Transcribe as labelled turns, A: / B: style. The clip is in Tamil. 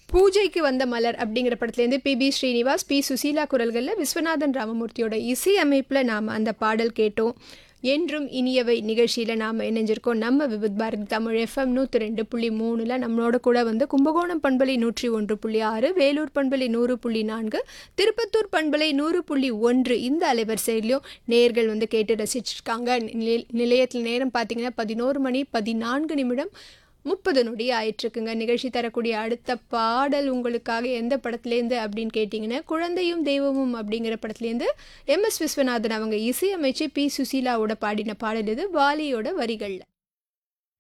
A: பூஜைக்கு வந்த மலர் அப்படிங்கிற படத்துலேருந்து P B Srinivas P Susheela குரல்களில் விஸ்வநாதன் ராமமூர்த்தியோட இசை அமைப்பில் நாம் அந்த பாடல் கேட்டோம் என்றும் இனியவை நிகழ்ச்சியில் நாம் இணைஞ்சிருக்கோம் நம்ம விபத் பாரதி தமிழ் எஃப்எம் நூற்றி ரெண்டு புள்ளி மூணில் நம்மளோட கூட வந்து கும்பகோணம் பண்பலை நூற்றி ஒன்று புள்ளி ஆறு வேலூர் பண்பலை நூறு புள்ளி நான்கு திருப்பத்தூர் பண்பலை நூறு புள்ளி ஒன்று இந்த அலைவரிசையிலையும் நேர்கள் வந்து கேட்டு ரசிச்சிருக்காங்க நிலை- நிலையத்தில் நேரம் பார்த்தீங்கன்னா பதினோரு மணி பதினான்கு நிமிடம் முப்பது நொடி ஆயிட்டிருக்குங்க நிகழ்ச்சி தரக்கூடிய அடுத்த பாடல் உங்களுக்காக எந்த படத்துலேருந்து அப்படின்னு கேட்டிங்கன்னா குழந்தையும் தெய்வமும் அப்படிங்கிற படத்துலேருந்து எம் எஸ் விஸ்வநாதன் அவங்க இசையமைச்சு பி சுசீலாவோட பாடின பாடல் இது வாலியோட வரிகளில்